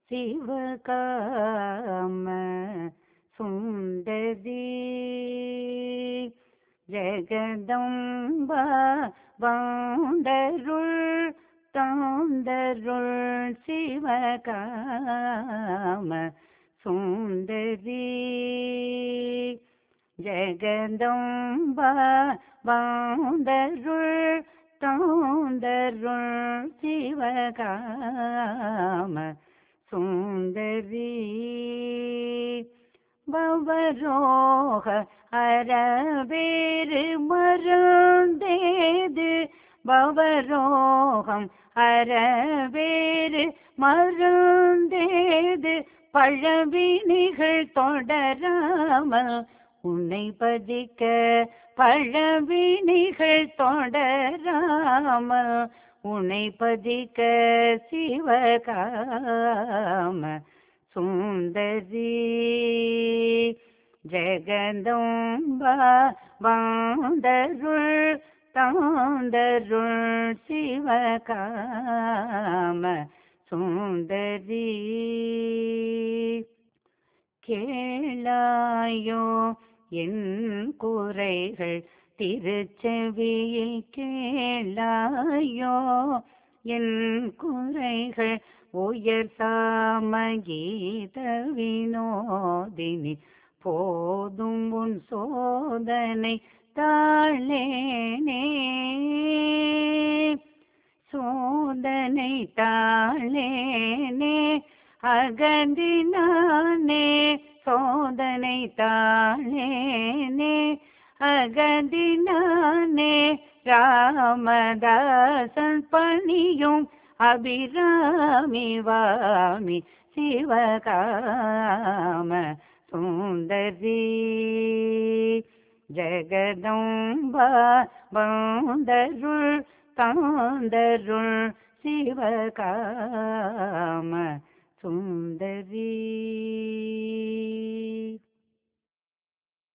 சிவகாம சுந்தரி ஜெகதம்பா வாண்டருள் தாந்தருள் சிவகாம சுந்தரி ஜெகதம்பா வாண்டருள் தாந்தருள் சிவகாம சுந்தரி பவரோக அறவேறு மருந்தேது பவரோகம் அறவேறு மருந்தேது பழவினிகள் தொடராமல் உன்னை பதிக்க பழவினிகள் தொடராமல் உன்னை பதிக்க சிவகாம சுந்தரி ஜெகதம்பா வாந்தருள் தாந்தருள் சிவகாம சுந்தரி கேளாயோ என் குறைகள் திருச்செவியில் கேளாயோ என் குறைகள் உயர் சாமகீத வினோதினி போதும் உன் சோதனை தாழேனே சோதனை தாழேனே அகந்தினானே சோதனை தாழேனே அகந்தினானே ராமதாசன் பணியும் அபிராமி வாமி சிவகாம சுந்தரி ஜெகதம்பா பந்தருள் காந்தருள் சிவகாம